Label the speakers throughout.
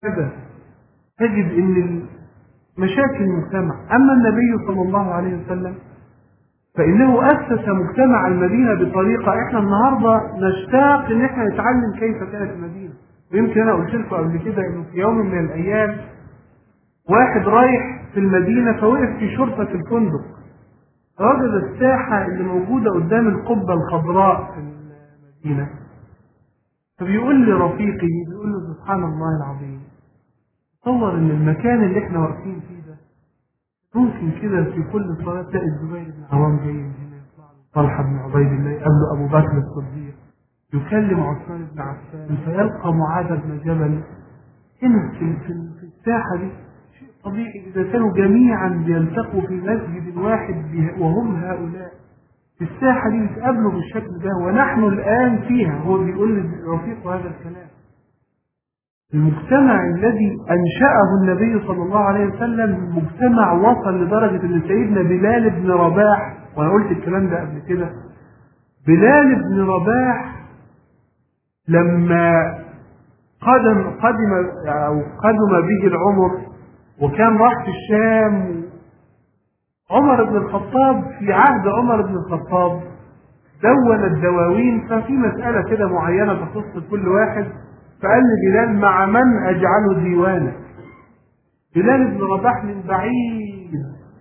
Speaker 1: كذا تجد ان مشاكل المجتمع اما النبي صلى الله عليه وسلم فانه اسس مجتمع المدينه بطريقه احنا النهارده نشتاق ان احنا نتعلم كيف كانت المدينه ويمكن انا قلت لكم قبل كده انه في يوم من الايام واحد رايح في المدينه فوقف في شرطه الفندق وجد الساحه اللي موجوده قدام القبه الخضراء في المدينه فبيقول لي رفيقي بيقول له سبحان الله العظيم تصور ان المكان اللي احنا واقفين فيه ده ممكن كده في كل صلاه تلاقي الزبير بن عوام جاي من هنا يطلع له طلحه بن عبيد الله يقابله ابو بكر الصديق يكلم عثمان بن عفان فيلقى معاذ بن جبل هنا في, في, في الساحه دي شيء طبيعي اذا كانوا جميعا بيلتقوا في مسجد واحد وهم هؤلاء في الساحه دي يتقابلوا بالشكل ده ونحن الان فيها هو بيقول لرفيقه هذا الكلام المجتمع الذي أنشأه النبي صلى الله عليه وسلم مجتمع وصل لدرجة أن سيدنا بلال بن رباح وأنا قلت الكلام ده قبل كده بلال بن رباح لما قدم قدم أو قدم به العمر وكان راح في الشام عمر بن الخطاب في عهد عمر بن الخطاب دون الدواوين ففي مسألة كده معينة تخص كل واحد فقال لبلال مع من أجعله ديوانا بلال بن رباح من بعيد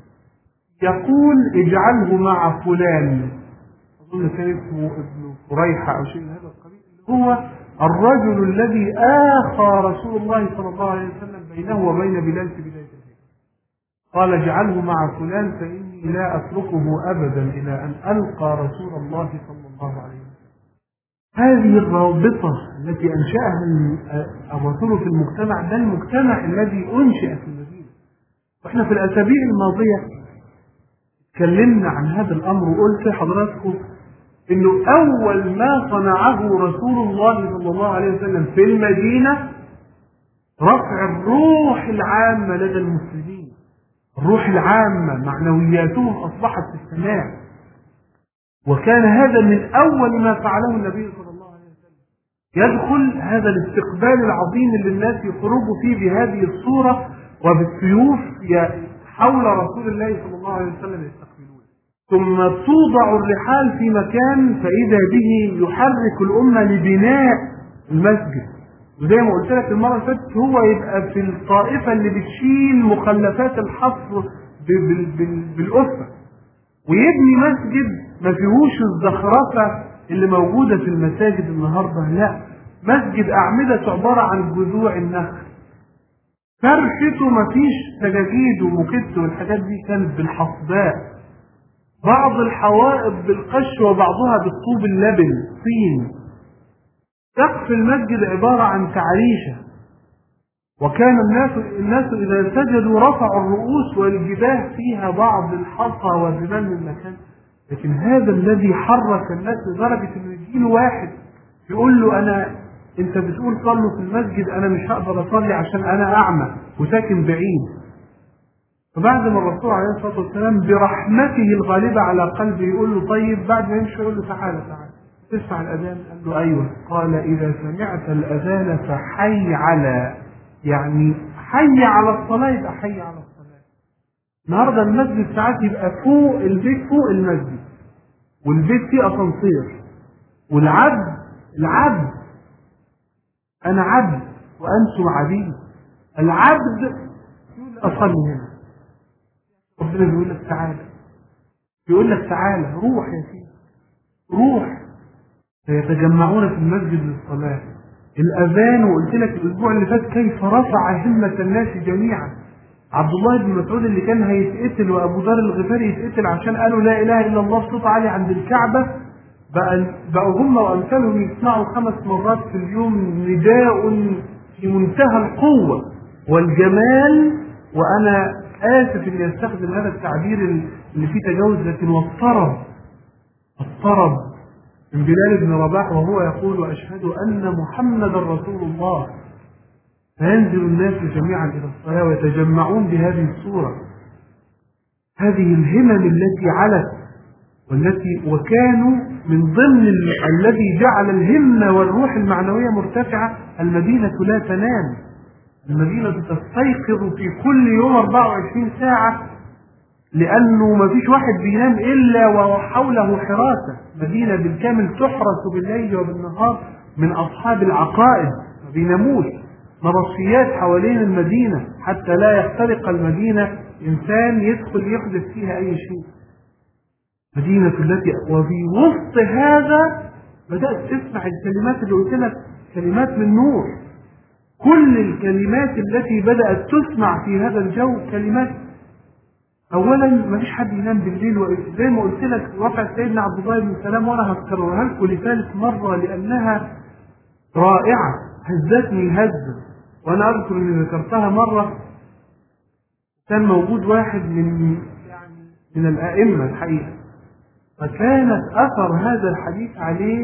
Speaker 1: يقول اجعله مع فلان أظن كان اسمه ابن فريحة أو شيء من هذا القبيل هو الرجل الذي آخى رسول الله صلى الله عليه وسلم بينه وبين بلال في بداية الهجرة قال اجعله مع فلان فإني لا أتركه أبدا إلى أن ألقى رسول الله صلى الله عليه وسلم هذه الرابطة التي أنشأها الرسول في المجتمع ده المجتمع الذي أنشأ في المدينة وإحنا في الأسابيع الماضية تكلمنا عن هذا الأمر وقلت لحضراتكم إنه أول ما صنعه رسول الله صلى الله عليه وسلم في المدينة رفع الروح العامة لدى المسلمين الروح العامة معنوياتهم أصبحت في السماء وكان هذا من أول ما فعله النبي صلى الله عليه وسلم يدخل هذا الاستقبال العظيم اللي الناس يخرجوا فيه بهذه الصورة وبالسيوف حول رسول الله صلى الله عليه وسلم يستقبلون ثم توضع الرحال في مكان فإذا به يحرك الأمة لبناء المسجد وزي ما قلت لك المرة اللي فاتت هو يبقى في الطائفة اللي بتشيل مخلفات الحصر بالأسرة ويبني مسجد ما فيهوش الزخرفة اللي موجودة في المساجد النهاردة لا مسجد أعمدة عبارة عن جذوع النخل فرشته ما فيش سجاجيد ومكت والحاجات دي كانت بالحصباء بعض الحوائط بالقش وبعضها بالطوب اللبن طين سقف المسجد عبارة عن تعريشة وكان الناس الناس إذا سجدوا رفعوا الرؤوس والجباه فيها بعض الحصى والرمال من المكان لكن هذا الذي حرك الناس لدرجة انه يجيله واحد يقول له انا انت بتقول صلوا في المسجد انا مش هقدر اصلي عشان انا اعمى وساكن بعيد فبعد ما الرسول عليه الصلاه والسلام برحمته الغالبه على قلبه يقول له طيب بعد ما يمشي يقول له تعالى تعالى تسمع الاذان قال له ايوه قال اذا سمعت الاذان فحي على يعني حي على الصلاه يبقى حي على الصلاه النهارده المسجد ساعات يبقى فوق البيت فوق المسجد والبيت فيه اسانسير والعبد العبد انا عبد وانتم عبيد العبد اصلي هنا ربنا بيقول لك تعالى بيقول لك تعالى روح يا سيدي روح فيتجمعون في المسجد للصلاه الاذان وقلت لك الاسبوع اللي فات كيف رفع همه الناس جميعا عبد الله بن مسعود اللي كان هيتقتل وابو ذر الغفاري يتقتل عشان قالوا لا اله الا الله بصوت عالي عند الكعبه بقى بقوا هم وامثالهم يسمعوا خمس مرات في اليوم نداء في منتهى القوه والجمال وانا اسف اني استخدم هذا التعبير اللي فيه تجاوز لكن والطرب الطرب من بلال بن رباح وهو يقول واشهد ان محمدا رسول الله فينزل الناس جميعا الى الصلاه ويتجمعون بهذه الصوره هذه الهمم التي علت والتي وكانوا من ضمن الذي جعل الهمه والروح المعنويه مرتفعه المدينه لا تنام المدينة تستيقظ في كل يوم 24 ساعة لأنه ما فيش واحد بينام إلا وحوله حراسة مدينة بالكامل تحرس بالليل وبالنهار من أصحاب العقائد ما بيناموش مرصيات حوالين المدينة حتى لا يخترق المدينة إنسان يدخل يحدث فيها أي شيء مدينة التي وفي وسط هذا بدأت تسمع الكلمات اللي قلت لك كلمات من نور كل الكلمات التي بدأت تسمع في هذا الجو كلمات اولا ما فيش حد ينام بالليل زي ما قلت لك واقع سيدنا عبد الله بن سلام وانا هذكرها لكم لثالث مره لانها رائعه هزتني هزه وانا اذكر اني ذكرتها مره كان موجود واحد من يعني من الائمه الحقيقه فكانت اثر هذا الحديث عليه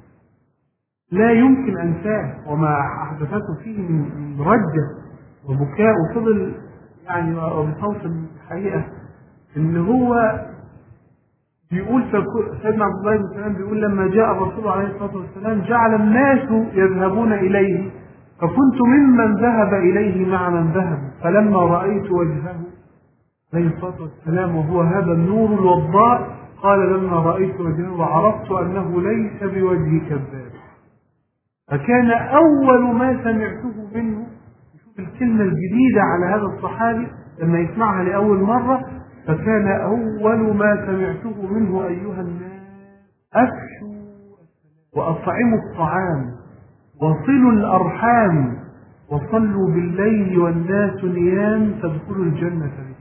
Speaker 1: لا يمكن انساه وما احدثته فيه من رجه وبكاء وفضل يعني وبصوت الحقيقه ان هو بيقول سيدنا عبد الله بن سلام بيقول لما جاء الرسول عليه الصلاه والسلام جعل الناس يذهبون اليه فكنت ممن ذهب اليه مع من ذهب فلما رايت وجهه عليه الصلاه والسلام وهو هذا النور الوضاء قال لما رايت وجهه وعرفت انه ليس بوجه كذاب فكان اول ما سمعته منه شوف الكلمه الجديده على هذا الصحابي لما يسمعها لاول مره فكان أول ما سمعته منه أيها الناس أفشوا وأطعموا الطعام وصلوا الأرحام وصلوا بالليل والناس نيام تدخلوا الجنة بسلام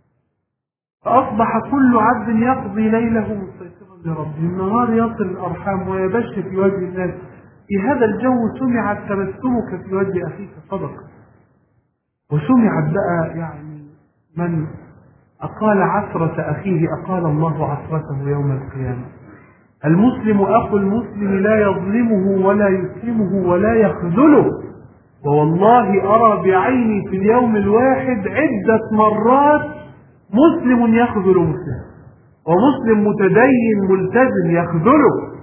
Speaker 1: فأصبح كل عبد يقضي ليله مستيقظا لربه النهار يصل الأرحام ويبش في وجه الناس في هذا الجو سمعت تبسمك في وجه أخيك صدقة وسمعت بقى يعني من أقال عثرة أخيه أقال الله عثرته يوم القيامة المسلم أخو المسلم لا يظلمه ولا يسلمه ولا يخذله ووالله أرى بعيني في اليوم الواحد عدة مرات مسلم يخذل مسلم ومسلم متدين ملتزم يخذله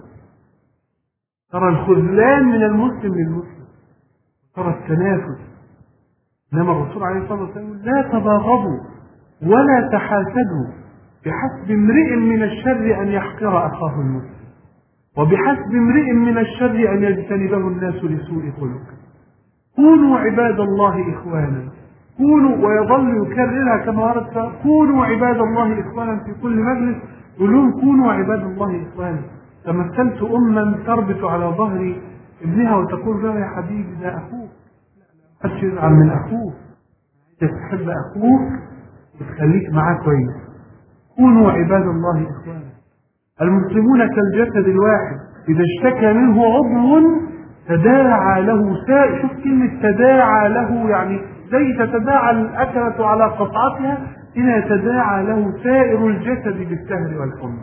Speaker 1: ترى الخذلان من المسلم للمسلم ترى التنافس انما الرسول عليه الصلاه والسلام لا تباغضوا ولا تحاسدوا بحسب امرئ من الشر أن يحقر أخاه المسلم وبحسب امرئ من الشر أن يجتنبه الناس لسوء خلق كونوا عباد الله إخوانا كونوا ويظل يكررها كما ورد كونوا عباد الله إخوانا في كل مجلس يقولون كونوا عباد الله إخوانا تمثلت أما تربط على ظهر ابنها وتقول له يا حبيبي ده أخوك لا لا يزعل من أخوك تحب أخوك وتخليك معاه كويس كونوا عباد الله إخوانا المسلمون كالجسد الواحد إذا اشتكى منه عضو تداعى له سائر شوف كلمة تداعى له يعني زي تتداعى الأكلة على قطعتها إلى يتداعى له سائر الجسد بالسهر والحمى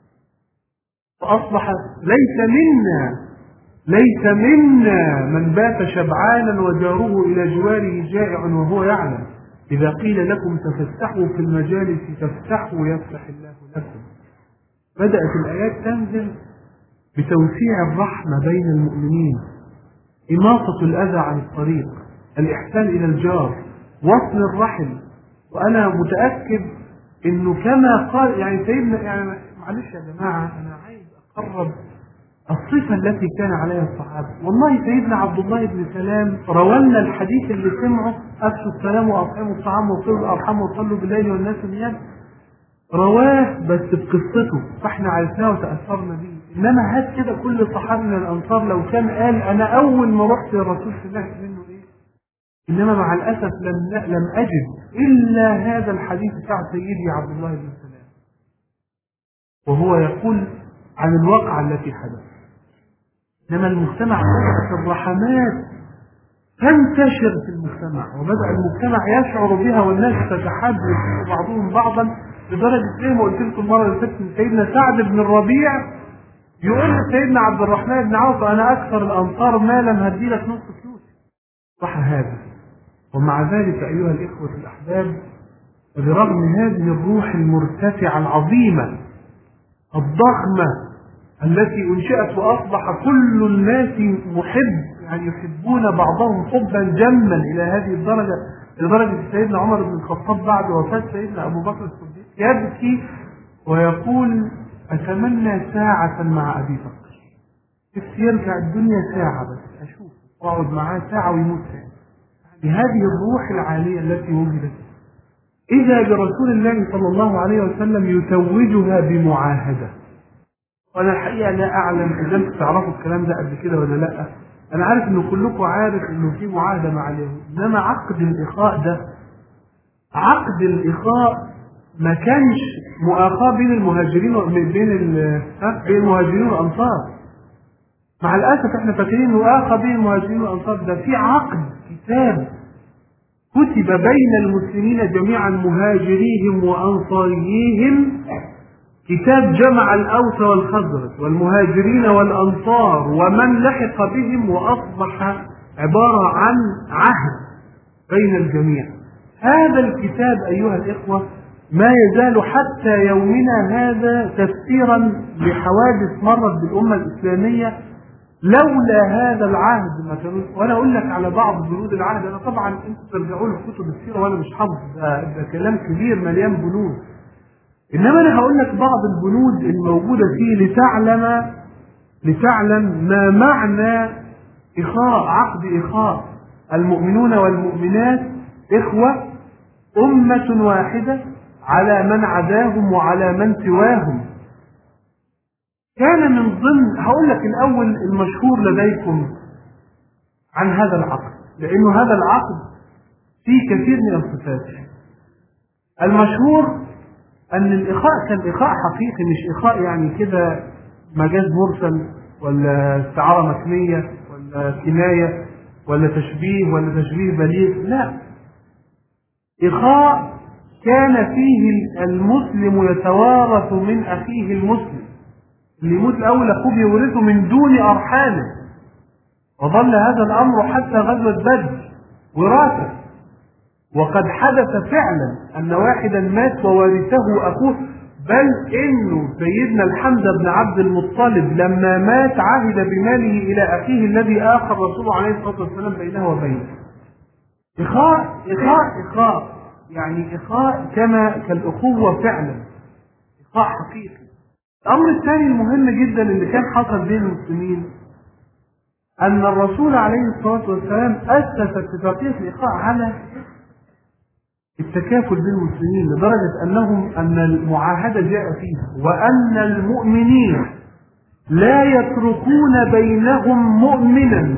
Speaker 1: فأصبح ليس منا ليس منا من بات شبعانا وجاره إلى جواره جائع وهو يعلم إذا قيل لكم تفسحوا في المجالس تفسحوا يفسح الله لكم بدأت الآيات تنزل بتوسيع الرحمة بين المؤمنين إماطة الأذى عن الطريق الإحسان إلى الجار وصل الرحم وأنا متأكد إنه كما قال يعني سيدنا يعني معلش يا جماعة أنا عايز أقرب الصفة التي كان عليها الصحابة والله سيدنا عبد الله بن سلام روالنا الحديث اللي سمعه أفشوا السلام وأطعموا الطعام وصلوا الأرحام وصلوا بالليل والناس نيام رواه بس بقصته فاحنا عرفناه وتأثرنا به إنما هات كده كل صحابي من الأنصار لو كان قال أنا أول ما رحت للرسول سمعت منه إيه إنما مع الأسف لم لم أجد إلا هذا الحديث بتاع سيدي عبد الله بن سلام وهو يقول عن الواقعة التي حدثت إنما المجتمع بدأت الرحمات تنتشر في المجتمع وبدأ المجتمع يشعر بها والناس تتحدث بعضهم بعضا لدرجة زي ما قلت لكم المرة اللي فاتت سيدنا سعد بن الربيع يقول لسيدنا عبد الرحمن بن عوف أنا أكثر الأنصار مالا هدي لك نص فلوسي صح هذا ومع ذلك أيها الإخوة الأحباب برغم هذه الروح المرتفعة العظيمة الضخمة التي أنشأت وأصبح كل الناس محب يعني يحبون بعضهم حبا جما الى هذه الدرجه لدرجه سيدنا عمر بن الخطاب بعد وفاه سيدنا ابو بكر الصديق يبكي ويقول اتمنى ساعه مع ابي بكر نفسي يرجع الدنيا ساعه بس اشوف واقعد معاه ساعه ويموت ساعه بهذه الروح العاليه التي وجدت إذا برسول الله صلى الله عليه وسلم يتوجها بمعاهدة وأنا الحقيقة لا أعلم إذا أنتم تعرفوا الكلام ده قبل كده ولا لأ أنا عارف إن كلكم عارف إنه في معاهدة مع اليهود إنما عقد الإخاء ده عقد الإخاء ما كانش مؤاخاة بين المهاجرين و- بين ال- ها؟ بين المهاجرين والأنصار مع الأسف إحنا فاكرين مؤاخاة بين المهاجرين والأنصار ده في عقد كتاب كتب بين المسلمين جميعا مهاجريهم وأنصاريهم كتاب جمع الأوس والخزرج والمهاجرين والأنصار ومن لحق بهم وأصبح عبارة عن عهد بين الجميع هذا الكتاب أيها الإخوة ما يزال حتى يومنا هذا تفسيرا لحوادث مرت بالأمة الإسلامية لولا هذا العهد ما كانوا وانا اقول لك على بعض بنود العهد انا طبعا انتوا ترجعوا لكتب السيره وانا مش حافظ ده, ده كلام كبير مليان بنود انما انا هقول لك بعض البنود الموجوده فيه لتعلم لتعلم ما معنى اخاء عقد اخاء المؤمنون والمؤمنات اخوه امه واحده على من عداهم وعلى من سواهم كان من ضمن هقول لك الاول المشهور لديكم عن هذا العقد لانه هذا العقد فيه كثير من الصفات المشهور ان الاخاء كان اخاء حقيقي مش اخاء يعني كده مجاز مرسل ولا استعاره مكنيه ولا كنايه ولا تشبيه ولا تشبيه بليغ لا اخاء كان فيه المسلم يتوارث من اخيه المسلم اللي يموت الاول اخوه بيورثه من دون ارحامه وظل هذا الامر حتى غزوه بدر وراثه وقد حدث فعلا ان واحدا مات وورثه اخوه بل انه سيدنا الحمزه بن عبد المطلب لما مات عهد بماله الى اخيه الذي اخر رسوله عليه الصلاه والسلام بينه وبينه. اخاء اخاء اخاء يعني اخاء كما كالاخوه فعلا اخاء حقيقي. الامر الثاني المهم جدا اللي كان حصل بين المسلمين ان الرسول عليه الصلاه والسلام اسس اتفاقيه الاخاء على التكافل بين المسلمين لدرجه انهم ان المعاهده جاء فيها وان المؤمنين لا يتركون بينهم مؤمنا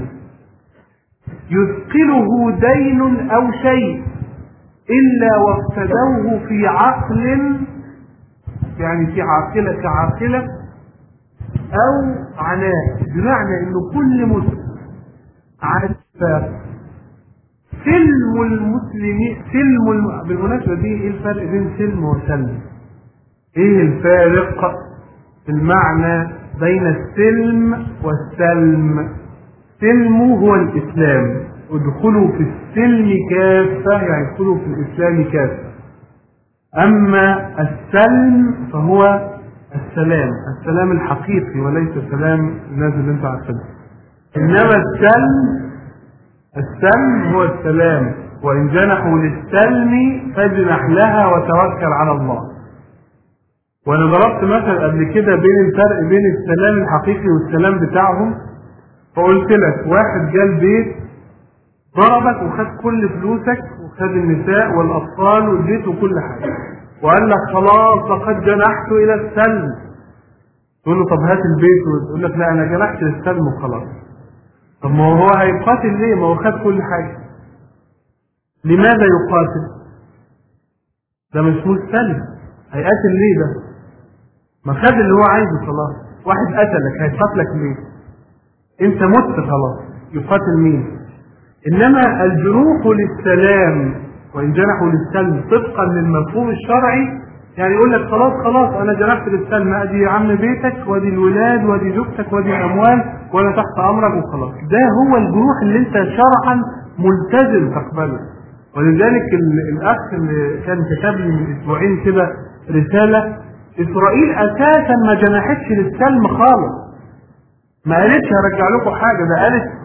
Speaker 1: يثقله دين او شيء الا وافتدوه في عقل يعني في عاقلة كعاقلة أو عناء بمعنى إنه كل مسلم على اتفاق سلم المسلمين سلم الم... بالمناسبة دي إيه الفرق بين سلم وسلم؟ إيه الفارق في المعنى بين السلم والسلم؟ سلم هو الإسلام ادخلوا في السلم كافة يعني ادخلوا في الإسلام كافة أما السلم فهو السلام السلام الحقيقي وليس سلام الناس اللي انت عارفينها إنما السلم السلم هو السلام وإن جنحوا للسلم فاجنح لها وتوكل على الله وأنا ضربت مثل قبل كده بين الفرق بين السلام الحقيقي والسلام بتاعهم فقلت لك واحد جه البيت ضربك وخد كل فلوسك وخد النساء والاطفال والبيت وكل حاجه وقال لك خلاص لقد جنحت الى السلم تقول له طب هات البيت ويقول لك لا انا جنحت للسلم وخلاص طب ما هو هيقاتل ليه ما هو خد كل حاجه لماذا يقاتل ده مش اسمه السلم هيقاتل ليه ده ما خد اللي هو عايزه خلاص واحد قتلك هيقاتلك ليه انت مت خلاص يقاتل مين انما الجروح للسلام وان جنحوا للسلم طبقا للمفهوم الشرعي يعني يقول لك خلاص خلاص انا جنحت للسلم ادي يا عم بيتك وادي الولاد وادي زوجتك وادي الاموال وانا تحت امرك وخلاص ده هو الجروح اللي انت شرعا ملتزم تقبله ولذلك ال- الاخ اللي كان كتب لي من اسبوعين كده رساله اسرائيل اساسا ما جنحتش للسلم خالص ما قالتش هرجع لكم حاجه ده قالت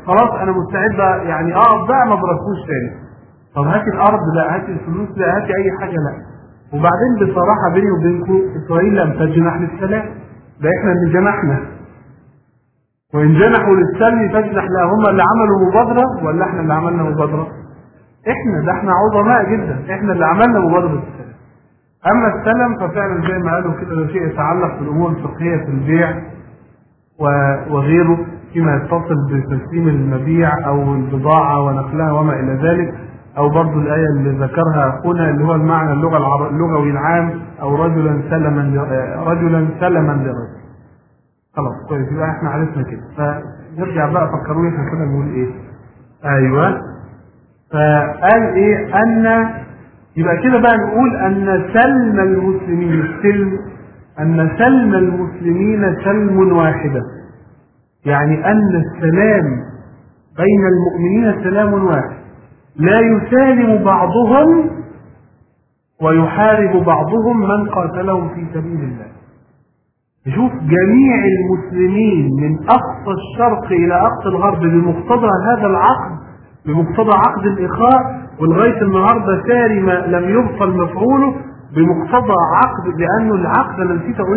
Speaker 1: خلاص انا مستعد يعني اقف بقى ما اضربكوش تاني طب هات الارض لا هات الفلوس لا هات اي حاجه لا وبعدين بصراحه بيني وبينكم اسرائيل لم تجنح للسلام ده احنا اللي جنحنا وان جنحوا للسلم فاجنح لها هم اللي عملوا مبادره ولا احنا اللي عملنا مبادره؟ احنا ده احنا عظماء جدا احنا اللي عملنا مبادره السلام اما السلم ففعلا زي ما قالوا كده ده شيء يتعلق بالامور الفقهيه في البيع وغيره فيما يتصل بتسليم المبيع او البضاعه ونقلها وما الى ذلك او برضو الايه اللي ذكرها اخونا اللي هو المعنى اللغه العر... اللغوي العام او رجلا سلما ل... رجلا سلما لرجل خلاص كويس يبقى احنا عرفنا كده فنرجع بقى فكروني احنا كنا بنقول ايه ايوه فقال ايه ان يبقى كده بقى نقول ان سلم المسلمين السلم ان سلم المسلمين سلم واحده يعني ان السلام بين المؤمنين سلام واحد لا يسالم بعضهم ويحارب بعضهم من قاتلهم في سبيل الله شوف جميع المسلمين من اقصى الشرق الى اقصى الغرب بمقتضى هذا العقد بمقتضى عقد الاخاء ولغايه النهارده ساري ما لم يبطل مفعوله بمقتضى عقد لانه العقد انا نسيت اقول